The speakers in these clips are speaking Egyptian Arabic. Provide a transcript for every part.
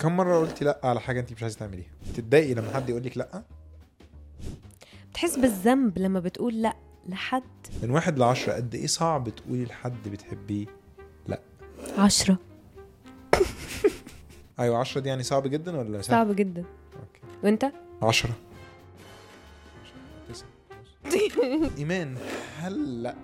كم مره قلتي لا على حاجه انت مش عايزه تعمليها تتضايقي لما حد يقول لك لا بتحس بالذنب لما بتقول لا لحد من واحد لعشرة قد ايه صعب تقولي لحد بتحبيه عشرة ايوه عشرة دي يعني صعب جدا ولا سهل؟ صعب جدا اوكي وانت عشرة تسعة. ايمان هل لا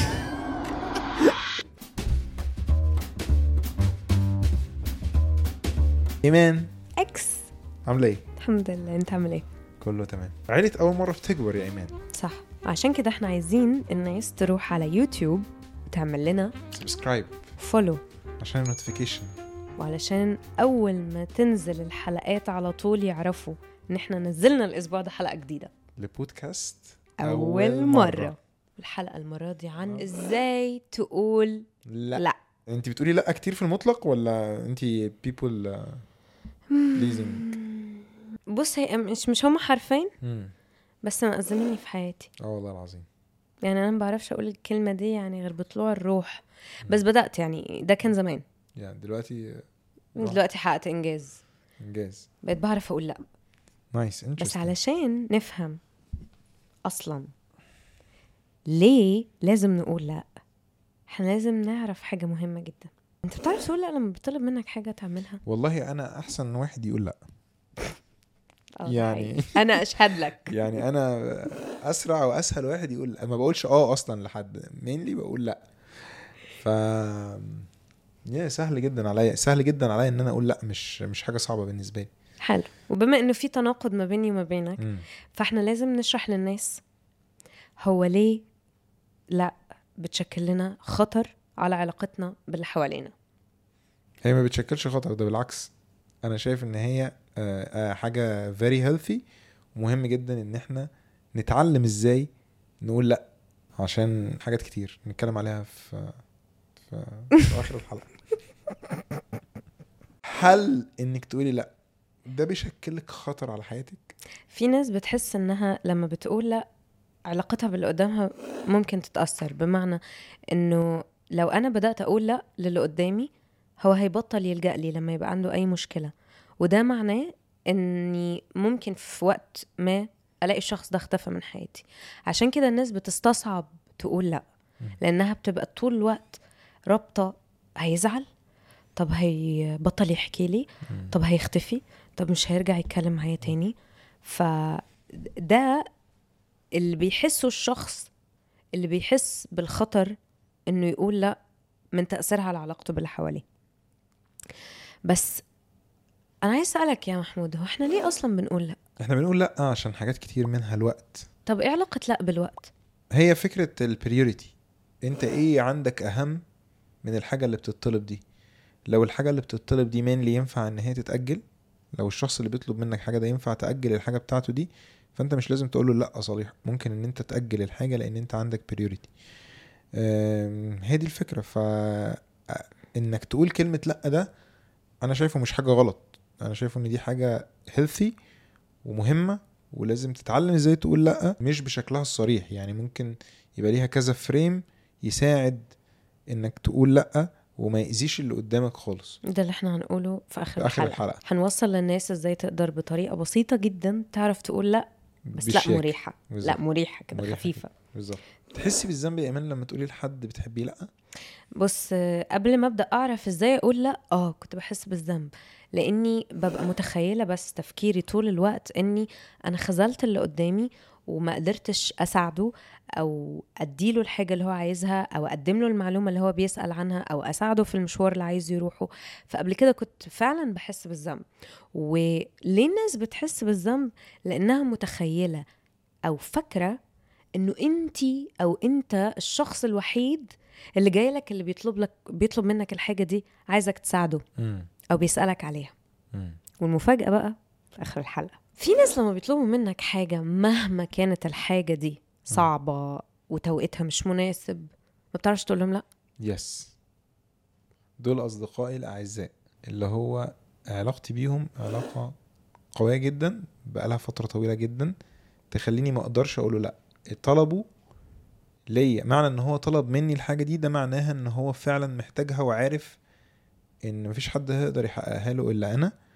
ايمان اكس عامله ايه الحمد لله انت عامل ايه كله تمام عيلة اول مره بتكبر يا ايمان صح عشان كده احنا عايزين الناس تروح على يوتيوب وتعمل لنا سبسكرايب فولو عشان النوتيفيكيشن وعلشان اول ما تنزل الحلقات على طول يعرفوا ان احنا نزلنا الاسبوع ده حلقه جديده لبودكاست اول مره الحلقه المره دي عن آه. ازاي تقول لا, لا انت بتقولي لا كتير في المطلق ولا انت بيبول بليزنج بص هي مش مش هما حرفين بس مأزميني في حياتي اه والله العظيم يعني انا ما بعرفش اقول الكلمه دي يعني غير بطلوع الروح بس بدات يعني ده كان زمان يعني دلوقتي آه. دلوقتي حققت انجاز انجاز بقيت بعرف اقول لا نايس بس علشان نفهم اصلا ليه لازم نقول لا احنا لازم نعرف حاجه مهمه جدا انت بتعرف تقول لا لما بيطلب منك حاجه تعملها والله انا احسن واحد يقول لا آه، ده يعني- حقيقي. انا اشهد لك يعني انا اسرع واسهل واحد يقول لا. ما بقولش اه اصلا لحد مينلي بقول لا ف يا سهل جدا عليا سهل جدا عليا ان انا اقول لا مش مش حاجه صعبه بالنسبه لي حلو وبما انه في تناقض ما بيني وما بينك مم. فاحنا لازم نشرح للناس هو ليه لا بتشكل لنا خطر على علاقتنا باللي حوالينا هي ما بتشكلش خطر ده بالعكس انا شايف ان هي آه، آه، حاجه فيري هيلثي ومهم جدا ان احنا نتعلم ازاي نقول لا عشان حاجات كتير نتكلم عليها في في, في اخر الحلقه هل انك تقولي لا ده بيشكل لك خطر على حياتك في ناس بتحس انها لما بتقول لا علاقتها باللي قدامها ممكن تتأثر بمعنى انه لو انا بدأت اقول لا للي قدامي هو هيبطل يلجأ لي لما يبقى عنده اي مشكلة وده معناه اني ممكن في وقت ما الاقي الشخص ده اختفى من حياتي عشان كده الناس بتستصعب تقول لا مم. لانها بتبقى طول الوقت رابطة هيزعل طب هيبطل يحكي لي طب هيختفي طب مش هيرجع يتكلم معايا تاني فده اللي بيحسه الشخص اللي بيحس بالخطر انه يقول لا من تأثيرها على علاقته باللي حواليه بس انا عايز اسالك يا محمود هو احنا ليه اصلا بنقول لا احنا بنقول لا عشان حاجات كتير منها الوقت طب ايه علاقه لا بالوقت هي فكرة البريوريتي انت ايه عندك اهم من الحاجة اللي بتطلب دي لو الحاجة اللي بتطلب دي مينلي ينفع ان هي تتأجل لو الشخص اللي بيطلب منك حاجة ده ينفع تأجل الحاجة بتاعته دي فانت مش لازم تقول له لا صريح ممكن ان انت تأجل الحاجة لان انت عندك بريوريتي هي دي الفكرة ف انك تقول كلمة لا ده انا شايفه مش حاجة غلط انا شايفه ان دي حاجة هيلثي ومهمة ولازم تتعلم ازاي تقول لا مش بشكلها الصريح يعني ممكن يبقى ليها كذا فريم يساعد انك تقول لا وما يأذيش اللي قدامك خالص ده اللي احنا هنقوله في اخر, في اخر الحلقه الحلقة هنوصل للناس ازاي تقدر بطريقه بسيطه جدا تعرف تقول لا بس لا بالشياكة. مريحه بالظبط. لا مريحه كده مريحة خفيفه بالظبط تحسي بالذنب يا ايمان لما تقولي لحد بتحبيه لا بص آه، قبل ما ابدا اعرف ازاي اقول لا اه كنت بحس بالذنب لاني ببقى متخيله بس تفكيري طول الوقت اني انا خذلت اللي قدامي وما قدرتش اساعده او اديله الحاجه اللي هو عايزها او اقدم له المعلومه اللي هو بيسال عنها او اساعده في المشوار اللي عايز يروحه فقبل كده كنت فعلا بحس بالذنب وليه الناس بتحس بالذنب لانها متخيله او فاكره انه انتي او انت الشخص الوحيد اللي جاي لك اللي بيطلب لك بيطلب منك الحاجه دي عايزك تساعده مم. او بيسالك عليها مم. والمفاجاه بقى في اخر الحلقه في ناس لما بيطلبوا منك حاجه مهما كانت الحاجه دي صعبه وتوقيتها مش مناسب ما بتعرفش تقول لهم لا يس دول اصدقائي الاعزاء اللي هو علاقتي بيهم علاقة قوية جدا بقالها فترة طويلة جدا تخليني ما اقدرش اقوله لا طلبه ليا معنى ان هو طلب مني الحاجة دي ده معناها ان هو فعلا محتاجها وعارف ان مفيش حد هيقدر يحققها له الا انا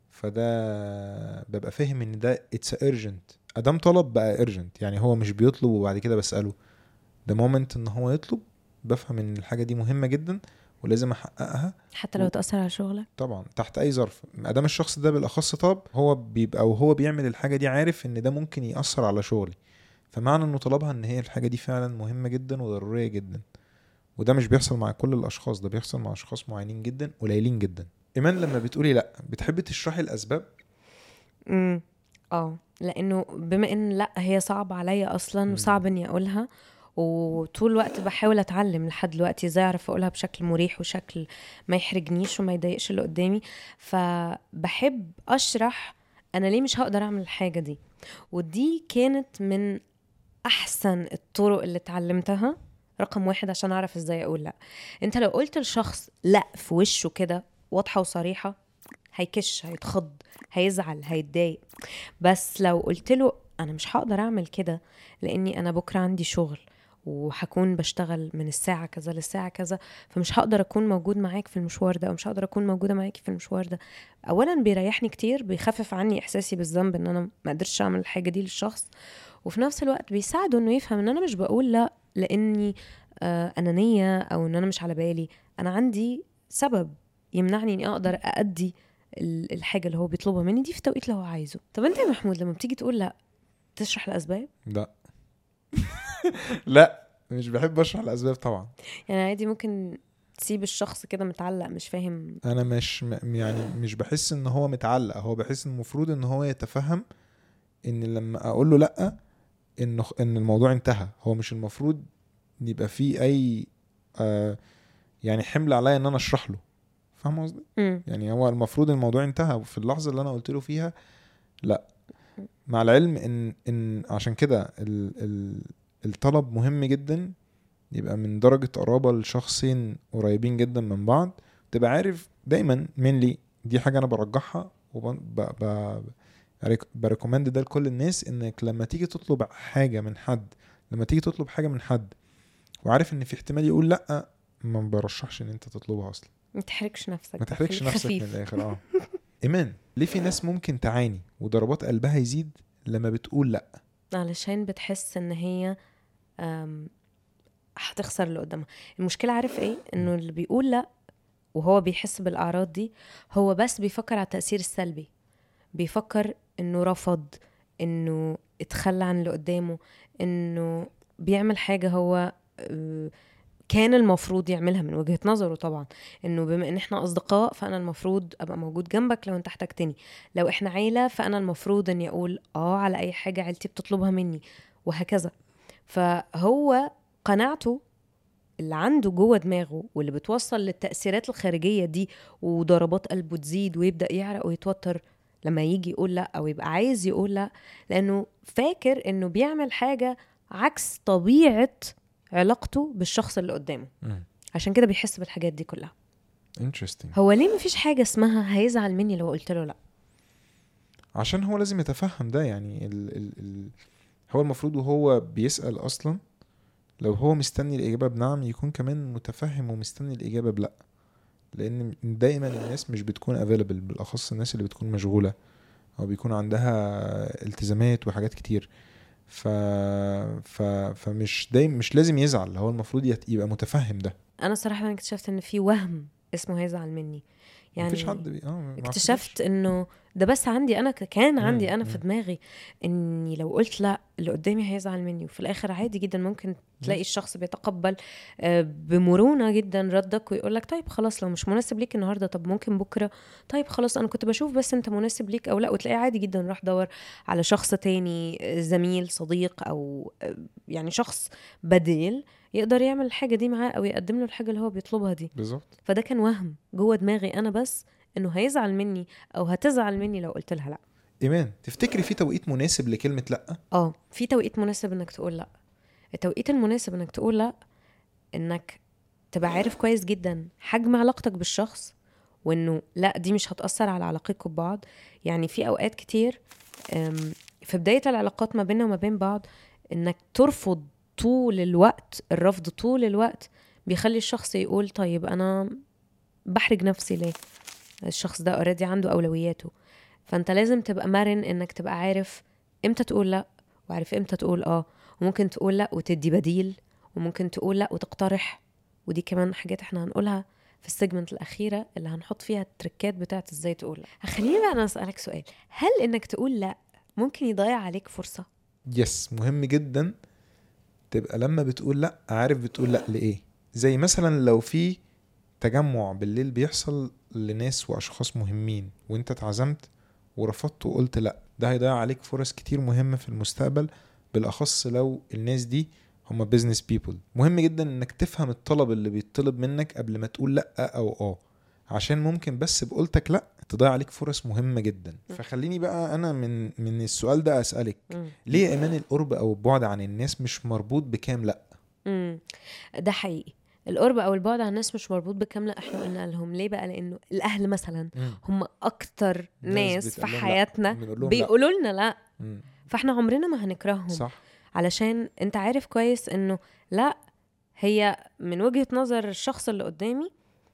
فده ببقى فاهم ان ده اتس ايرجنت ادام طلب بقى ايرجنت يعني هو مش بيطلب وبعد كده بساله ده مومنت ان هو يطلب بفهم ان الحاجه دي مهمه جدا ولازم احققها حتى لو تاثر على شغلك طبعا تحت اي ظرف ما دام الشخص ده بالاخص طلب هو بيبقى وهو بيعمل الحاجه دي عارف ان ده ممكن ياثر على شغلي فمعنى انه طلبها ان هي الحاجه دي فعلا مهمه جدا وضروريه جدا وده مش بيحصل مع كل الاشخاص ده بيحصل مع اشخاص معينين جدا قليلين جدا ايمان لما بتقولي لا بتحبي تشرحي الاسباب امم اه لانه بما ان لا هي صعبه عليا اصلا مم. وصعب اني اقولها وطول الوقت بحاول اتعلم لحد دلوقتي ازاي اعرف اقولها بشكل مريح وشكل ما يحرجنيش وما يضايقش اللي قدامي فبحب اشرح انا ليه مش هقدر اعمل الحاجه دي ودي كانت من احسن الطرق اللي اتعلمتها رقم واحد عشان اعرف ازاي اقول لا انت لو قلت لشخص لا في وشه كده واضحه وصريحه هيكش هيتخض هيزعل هيتضايق بس لو قلت له انا مش هقدر اعمل كده لاني انا بكره عندي شغل وهكون بشتغل من الساعة كذا للساعة كذا فمش هقدر أكون موجود معاك في المشوار ده أو مش هقدر أكون موجودة معاكي في المشوار ده أولا بيريحني كتير بيخفف عني إحساسي بالذنب إن أنا ما قدرتش أعمل الحاجة دي للشخص وفي نفس الوقت بيساعده إنه يفهم إن أنا مش بقول لا لأني آه أنانية أو إن أنا مش على بالي أنا عندي سبب يمنعني إني أقدر أأدي ال- الحاجة اللي هو بيطلبها مني دي في التوقيت اللي هو عايزه طب أنت يا محمود لما بتيجي تقول لا تشرح الأسباب لا لا مش بحب اشرح الاسباب طبعا يعني عادي ممكن تسيب الشخص كده متعلق مش فاهم انا مش م- يعني مش بحس ان هو متعلق هو بحس ان المفروض ان هو يتفهم ان لما اقول له لا انه ان الموضوع انتهى هو مش المفروض يبقى فيه اي آه يعني حمل عليا ان انا اشرح له فاهم قصدي مم. يعني هو المفروض الموضوع انتهى في اللحظه اللي انا قلت له فيها لا مع العلم ان ان عشان كده ال ال الطلب مهم جدا يبقى من درجه قرابه لشخصين قريبين جدا من بعض تبقى عارف دايما مين دي حاجه انا برجحها وبريكومند ده لكل الناس انك لما تيجي تطلب حاجه من حد لما تيجي تطلب حاجه من حد وعارف ان في احتمال يقول لا ما برشحش ان انت تطلبها اصلا ما تحركش نفسك ما بقى، تحركش خليك نفسك من خفيف. الاخر اه ايمان ليه في ناس ممكن تعاني وضربات قلبها يزيد لما بتقول لا علشان بتحس ان هي أم، هتخسر اللي قدامها المشكله عارف ايه انه اللي بيقول لا وهو بيحس بالاعراض دي هو بس بيفكر على التاثير السلبي بيفكر انه رفض انه اتخلى عن اللي قدامه انه بيعمل حاجه هو آه، كان المفروض يعملها من وجهة نظره طبعا انه بما ان احنا اصدقاء فانا المفروض ابقى موجود جنبك لو انت احتجتني لو احنا عيلة فانا المفروض اني اقول اه على اي حاجة عيلتي بتطلبها مني وهكذا فهو قناعته اللي عنده جوه دماغه واللي بتوصل للتأثيرات الخارجية دي وضربات قلبه تزيد ويبدأ يعرق ويتوتر لما يجي يقول لا او يبقى عايز يقول لا لانه فاكر انه بيعمل حاجة عكس طبيعة علاقته بالشخص اللي قدامه عشان كده بيحس بالحاجات دي كلها انترستنج هو ليه مفيش حاجة اسمها هيزعل مني لو قلت له لا عشان هو لازم يتفهم ده يعني ال ال ال هو المفروض وهو بيسأل اصلا لو هو مستني الاجابه بنعم يكون كمان متفهم ومستني الاجابه بلا لان دايما الناس مش بتكون افيلبل بالاخص الناس اللي بتكون مشغوله او بيكون عندها التزامات وحاجات كتير ف... ف... فمش دايما مش لازم يزعل هو المفروض يت... يبقى متفهم ده انا صراحة أنا اكتشفت ان في وهم اسمه هيزعل مني يعني يعني مفيش حد بي... اه ما اكتشفت انه ده بس عندي انا ك- كان عندي مم، انا في مم. دماغي اني لو قلت لا اللي قدامي هيزعل مني وفي الاخر عادي جدا ممكن تلاقي الشخص بيتقبل آه، بمرونه جدا ردك ويقول لك طيب خلاص لو مش مناسب ليك النهارده طب ممكن بكره طيب خلاص انا كنت بشوف بس انت مناسب ليك او لا وتلاقيه عادي جدا راح دور على شخص تاني آه، زميل صديق او آه، يعني شخص بديل يقدر يعمل الحاجه دي معاه او يقدم له الحاجه اللي هو بيطلبها دي بالظبط فده كان وهم جوه دماغي انا بس انه هيزعل مني او هتزعل مني لو قلت لها لا ايمان تفتكري في توقيت مناسب لكلمه لا اه في توقيت مناسب انك تقول لا التوقيت المناسب انك تقول لا انك تبقى عارف كويس جدا حجم علاقتك بالشخص وانه لا دي مش هتأثر على علاقتكم ببعض يعني في اوقات كتير أم، في بداية العلاقات ما بيننا وما بين بعض انك ترفض طول الوقت الرفض طول الوقت بيخلي الشخص يقول طيب انا بحرج نفسي ليه الشخص ده اوريدي عنده اولوياته فانت لازم تبقى مرن انك تبقى عارف امتى تقول لا وعارف امتى تقول اه وممكن تقول لا وتدي بديل وممكن تقول لا وتقترح ودي كمان حاجات احنا هنقولها في السيجمنت الأخيرة اللي هنحط فيها التركات بتاعت ازاي تقول لا خليني بقى أنا أسألك سؤال هل إنك تقول لا ممكن يضيع عليك فرصة؟ يس مهم جدا تبقى لما بتقول لا عارف بتقول لا لايه زي مثلا لو في تجمع بالليل بيحصل لناس واشخاص مهمين وانت اتعزمت ورفضت وقلت لا ده هيضيع عليك فرص كتير مهمة في المستقبل بالاخص لو الناس دي هما بيزنس بيبل مهم جدا انك تفهم الطلب اللي بيطلب منك قبل ما تقول لا او اه عشان ممكن بس بقولتك لا تضيع عليك فرص مهمة جدا م. فخليني بقى انا من من السؤال ده اسألك مم. ليه ايمان القرب او البعد عن الناس مش مربوط بكام لا مم. ده حقيقي القرب او البعد عن الناس مش مربوط بكامله احنا قلنا لهم ليه بقى لانه الاهل مثلا هم اكتر ناس ناس في بتقول لهم لأ. حياتنا بنقول لهم لا. بيقولوا لنا لا مم. فاحنا عمرنا ما هنكرههم صح علشان انت عارف كويس انه لا هي من وجهة نظر الشخص اللي قدامي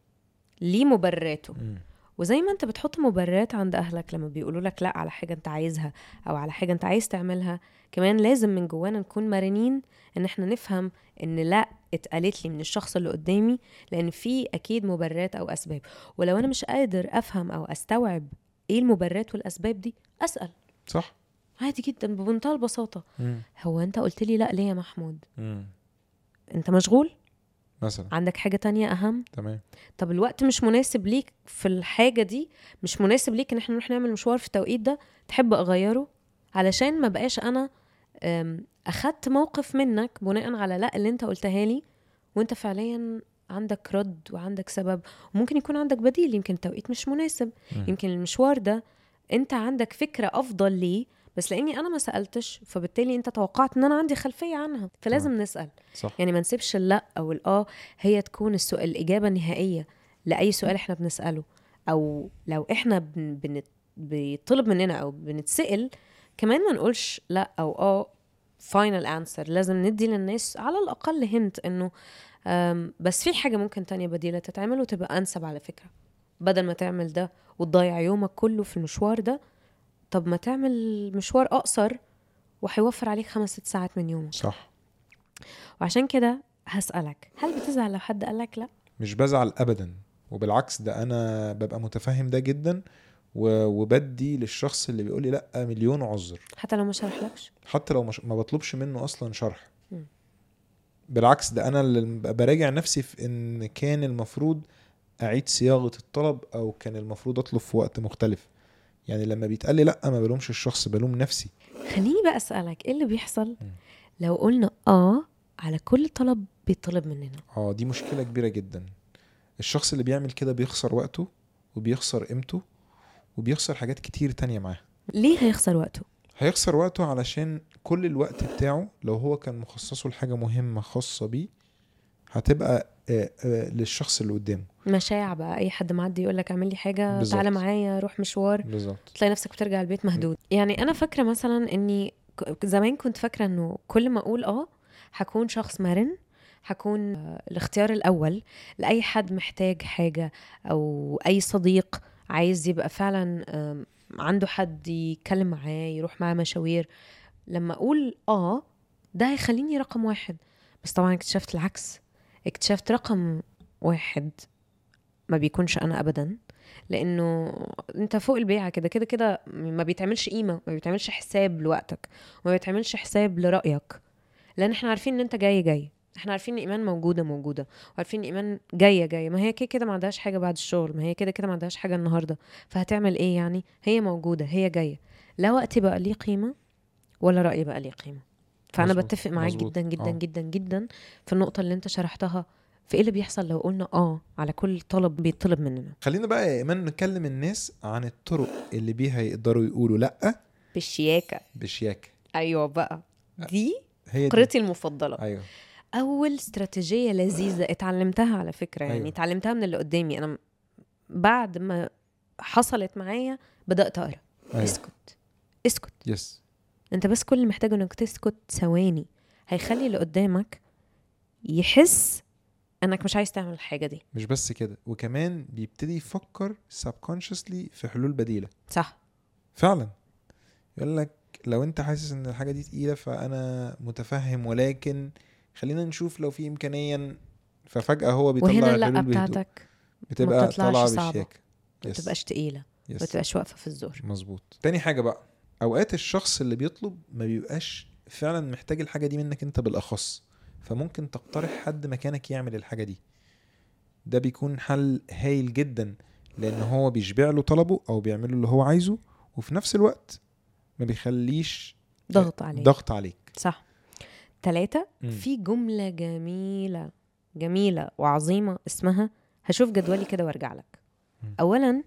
ليه مبرراته مم. وزي ما انت بتحط مبررات عند اهلك لما بيقولوا لك لا على حاجة انت عايزها او على حاجة انت عايز تعملها كمان لازم من جوانا نكون مرنين ان احنا نفهم ان لا اتقالت لي من الشخص اللي قدامي لان في اكيد مبررات او اسباب ولو انا مش قادر افهم او استوعب ايه المبررات والاسباب دي اسال صح عادي جدا بمنتهى البساطه مم. هو انت قلت لي لا ليه يا محمود مم. انت مشغول مثلا عندك حاجة تانية أهم تمام طب الوقت مش مناسب ليك في الحاجة دي مش مناسب ليك إن احنا نروح نعمل مشوار في التوقيت ده تحب أغيره علشان ما بقاش أنا أم، أخدت موقف منك بناء على لا اللي أنت قلتها لي وأنت فعليا عندك رد وعندك سبب وممكن يكون عندك بديل يمكن التوقيت مش مناسب مم. يمكن المشوار ده انت عندك فكرة افضل ليه بس لاني انا ما سالتش فبالتالي انت توقعت ان انا عندي خلفيه عنها فلازم نسال صح يعني ما نسيبش اللا او الاه هي تكون السؤال الاجابه النهائيه لاي سؤال احنا بنساله او لو احنا بن بن بيطلب مننا او بنتسال كمان ما نقولش لا او اه فاينل انسر لازم ندي للناس على الاقل هنت انه أم، بس في حاجه ممكن تانية بديله تتعمل وتبقى انسب على فكره بدل ما تعمل ده وتضيع يومك كله في المشوار ده طب ما تعمل مشوار اقصر وهيوفر عليك خمس ست ساعات من يومك صح وعشان كده هسألك هل بتزعل لو حد قالك لا؟ مش بزعل ابدا وبالعكس ده انا ببقى متفهم ده جدا و- وبدي للشخص اللي بيقول لي لا مليون عذر حتى لو ما شرحلكش؟ حتى لو مش ما بطلبش منه اصلا شرح مم. بالعكس ده انا اللي ب- براجع نفسي في ان كان المفروض اعيد صياغه الطلب او كان المفروض اطلب في وقت مختلف يعني لما بيتقال لي لا ما بلومش الشخص بلوم نفسي خليني بقى أسألك ايه اللي بيحصل لو قلنا اه على كل طلب بيطلب مننا اه دي مشكله كبيره جدا الشخص اللي بيعمل كده بيخسر وقته وبيخسر قيمته وبيخسر حاجات كتير تانية معاه ليه هيخسر وقته؟ هيخسر وقته علشان كل الوقت بتاعه لو هو كان مخصصه لحاجة مهمة خاصة بيه هتبقى آه، آه، للشخص اللي قدامه مشاع بقى اي حد معدي يقول لك اعمل لي حاجه بالظبط. تعالى معايا روح مشوار بالظبط تلاقي نفسك بترجع البيت مهدود يعني انا فاكره مثلا اني ك- زمان كنت فاكره انه كل ما اقول اه هكون شخص مرن هكون آه، الاختيار الاول لاي حد محتاج حاجه او اي صديق عايز يبقى فعلا آم، عنده حد يتكلم معاه يروح معاه مشاوير لما اقول اه ده هيخليني رقم واحد بس طبعا اكتشفت العكس اكتشفت رقم واحد ما بيكونش انا ابدا لانه انت فوق البيعه كده كده كده ما بيتعملش قيمه ما بيتعملش حساب لوقتك وما بيتعملش حساب لرايك لان احنا عارفين ان انت جاي جاي احنا عارفين ان ايمان موجوده موجوده وعارفين ان ايمان جايه جايه ما هي كده كده ما عندهاش حاجه بعد الشغل ما هي كده كده ما عندهاش حاجه النهارده فهتعمل ايه يعني هي موجوده هي جايه لا وقتي بقى ليه قيمه ولا رايي بقى ليه قيمه فانا مظبوط، بتفق معاك مظبوط، جدا جدا آه. جدا جدا في النقطه اللي انت شرحتها في ايه اللي بيحصل لو قلنا اه على كل طلب بيطلب مننا خلينا بقى يا ايمان نكلم الناس عن الطرق اللي بيها يقدروا يقولوا لا بالشياكه بشياكة ايوه بقى دي هي دي فقرتي المفضله ايوه اول استراتيجيه لذيذه اتعلمتها على فكره يعني أيوة. اتعلمتها من اللي قدامي انا بعد ما حصلت معايا بدات اقرا ايوه اسكت اسكت يس انت بس كل اللي محتاجه انك تسكت ثواني هيخلي اللي قدامك يحس انك مش عايز تعمل الحاجه دي مش بس كده وكمان بيبتدي يفكر subconsciously في حلول بديلة صح فعلا يقول لك لو انت حاسس ان الحاجه دي تقيله فانا متفهم ولكن خلينا نشوف لو في امكانيه ففجاه هو بيطلع وهنا الحلول اللا بهدوء. بتاعتك بتبقى بتطلعش طالعه صعبة. بالشياكه ما يس. تبقاش تقيله ما يس. تبقاش واقفه في الزور مظبوط تاني حاجه بقى اوقات الشخص اللي بيطلب ما بيبقاش فعلا محتاج الحاجه دي منك انت بالاخص فممكن تقترح حد مكانك يعمل الحاجه دي ده بيكون حل هايل جدا لان هو بيشبع له طلبه او بيعمل له اللي هو عايزه وفي نفس الوقت ما بيخليش ضغط عليك ضغط عليك صح ثلاثة مم. في جملة جميلة جميلة وعظيمة اسمها هشوف جدولي كده وارجع لك مم. أولا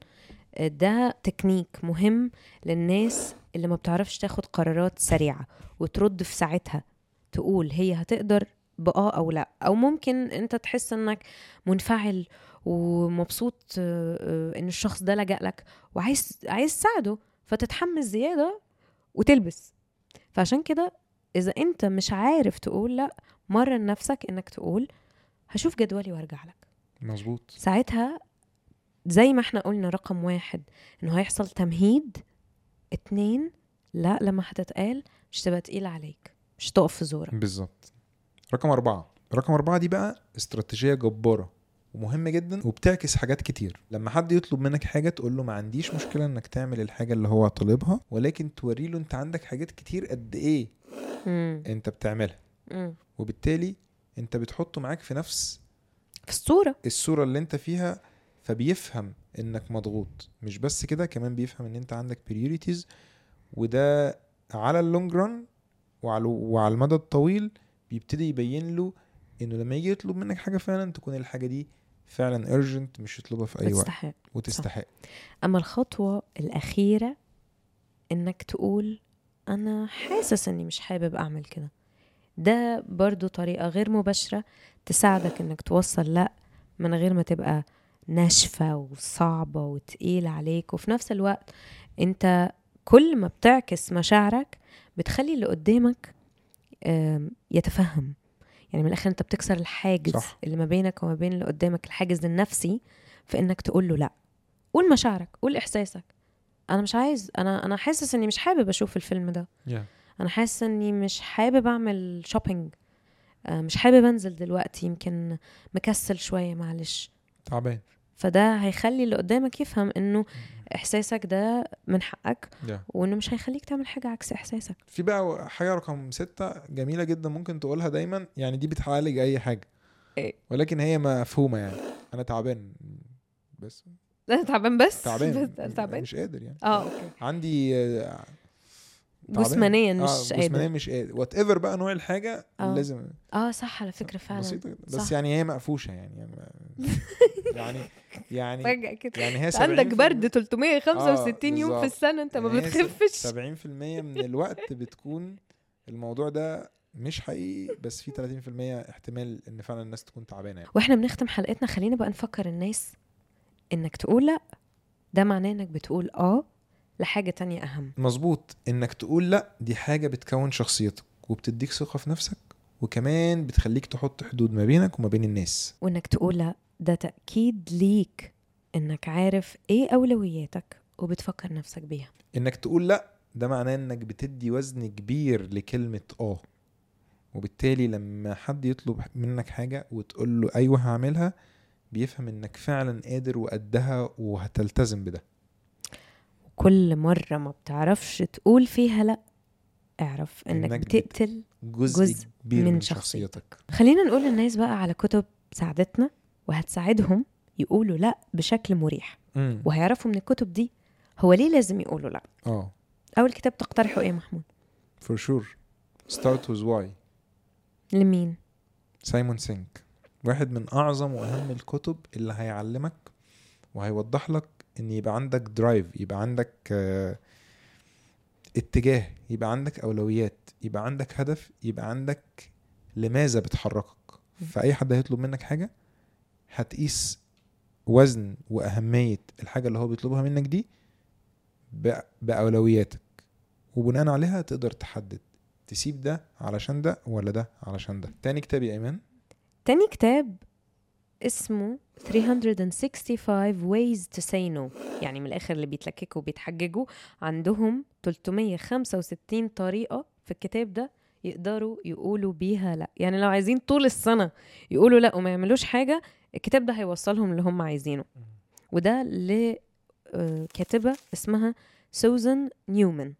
ده تكنيك مهم للناس اللي ما بتعرفش تاخد قرارات سريعة وترد في ساعتها تقول هي هتقدر بآه أو لا أو ممكن أنت تحس إنك منفعل ومبسوط آه، آه، إن الشخص ده لجأ لك وعايز عايز تساعده فتتحمس زيادة وتلبس فعشان كده اذا انت مش عارف تقول لا مرن نفسك انك تقول هشوف جدولي وارجع لك مظبوط ساعتها زي ما احنا قلنا رقم واحد انه هيحصل تمهيد اتنين لا لما هتتقال مش تبقى تقيلة عليك مش تقف في زورك بالظبط رقم أربعة رقم أربعة دي بقى استراتيجية جبارة ومهمة جدا وبتعكس حاجات كتير لما حد يطلب منك حاجة تقول له ما عنديش مشكلة انك تعمل الحاجة اللي هو طالبها ولكن توري له انت عندك حاجات كتير قد ايه مم. انت بتعملها مم. وبالتالي انت بتحطه معاك في نفس في الصورة الصورة اللي انت فيها فبيفهم انك مضغوط مش بس كده كمان بيفهم ان انت عندك بريوريتيز وده على اللونج ران وعلى, وعلى المدى الطويل بيبتدي يبين له انه لما يجي يطلب منك حاجة فعلا تكون الحاجة دي فعلا ارجنت مش يطلبها في اي وقت بتستحق وتستحق اما الخطوة الأخيرة انك تقول انا حاسس اني مش حابب اعمل كده ده برضو طريقة غير مباشرة تساعدك انك توصل لا من غير ما تبقى ناشفة وصعبة وتقيلة عليك وفي نفس الوقت انت كل ما بتعكس مشاعرك بتخلي اللي قدامك آم، يتفهم يعني من الاخر انت بتكسر الحاجز صح. اللي ما بينك وما بين اللي قدامك الحاجز النفسي في انك تقول له لا قول مشاعرك قول احساسك انا مش عايز انا انا حاسس اني مش حابب اشوف الفيلم ده انا حاسه اني مش حابب اعمل شوبينج آه، مش حابب انزل دلوقتي يمكن مكسل شويه معلش تعبان فده هيخلي اللي قدامك يفهم انه احساسك ده من حقك yeah. وانه مش هيخليك تعمل حاجه عكس احساسك في بقى حاجة رقم ستة جميلة جدا ممكن تقولها دايما يعني دي بتعالج أي حاجة إيه؟ ولكن هي مفهومة يعني أنا تعبان بس انا تعبان بس تعبان بس أنا تعبان مش قادر يعني اه اوكي عندي آه، تعبان. جسمانيا آه، مش جسمانيا قادر مش قادر وات ايفر بقى نوع الحاجة آه. لازم اه صح على فكره فعلا بسيطة جدا. بس صح. يعني هي مقفوشة يعني يعني يعني يعني, فجاه كده يعني هي انت عندك 70% برد 365 يوم في بالظبط. السنه انت ما يعني هي بتخفش 70% من الوقت بتكون الموضوع ده مش حقيقي بس في 30% احتمال ان فعلا الناس تكون تعبانه يعني واحنا بنختم حلقتنا خلينا بقى نفكر الناس انك تقول لا ده معناه انك بتقول اه لحاجه تانية اهم مظبوط انك تقول لا دي حاجه بتكون شخصيتك وبتديك ثقه في نفسك وكمان بتخليك تحط حدود ما بينك وما بين الناس وانك تقول لا ده تاكيد ليك انك عارف ايه اولوياتك وبتفكر نفسك بيها انك تقول لا ده معناه انك بتدي وزن كبير لكلمه اه وبالتالي لما حد يطلب منك حاجه وتقول له ايوه هعملها بيفهم انك فعلا قادر وقدها وهتلتزم بده كل مره ما بتعرفش تقول فيها لا اعرف انك, إنك بت- بتقتل جزء, جزء كبير من من, شخصيتك. شخصيتك خلينا نقول للناس بقى على كتب ساعدتنا وهتساعدهم يقولوا لا بشكل مريح امم وهيعرفوا من الكتب دي هو ليه لازم يقولوا لا اه اول كتاب تقترحه ايه يا محمود for sure start with why لمين سايمون سينك واحد من اعظم واهم الكتب اللي هيعلمك وهيوضح لك ان يبقى عندك درايف يبقى عندك آه، اتجاه يبقى عندك اولويات يبقى عندك هدف يبقى عندك لماذا بتحركك فاي حد هيطلب منك حاجه هتقيس وزن واهميه الحاجه اللي هو بيطلبها منك دي ب- باولوياتك وبناء عليها تقدر تحدد تسيب ده علشان ده ولا ده علشان ده تاني كتاب يا ايمان تاني كتاب اسمه 365 ways to say no يعني من الآخر اللي بيتلككوا وبيتحججوا عندهم 365 طريقة في الكتاب ده يقدروا يقولوا بيها لا يعني لو عايزين طول السنة يقولوا لا وما يعملوش حاجة الكتاب ده هيوصلهم اللي هم عايزينه وده لكاتبة اسمها سوزان نيومان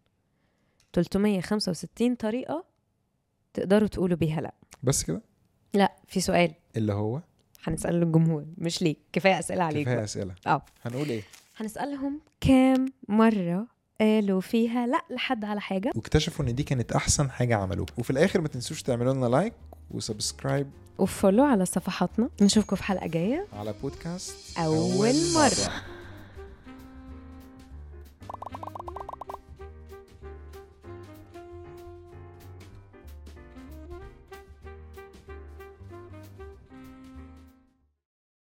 365 طريقة تقدروا تقولوا بيها لا بس كده لا في سؤال اللي هو هنسأله للجمهور مش ليك كفاية أسئلة عليك كفايه بقى. اسئله اه هنقول ايه هنسألهم كام مرة قالوا فيها لا لحد على حاجة واكتشفوا ان دي كانت احسن حاجه عملوها وفي الاخر ما تنسوش تعملوا لنا لايك وسبسكرايب وفولو على صفحاتنا نشوفكم في حلقة جاية على بودكاست أول مرة.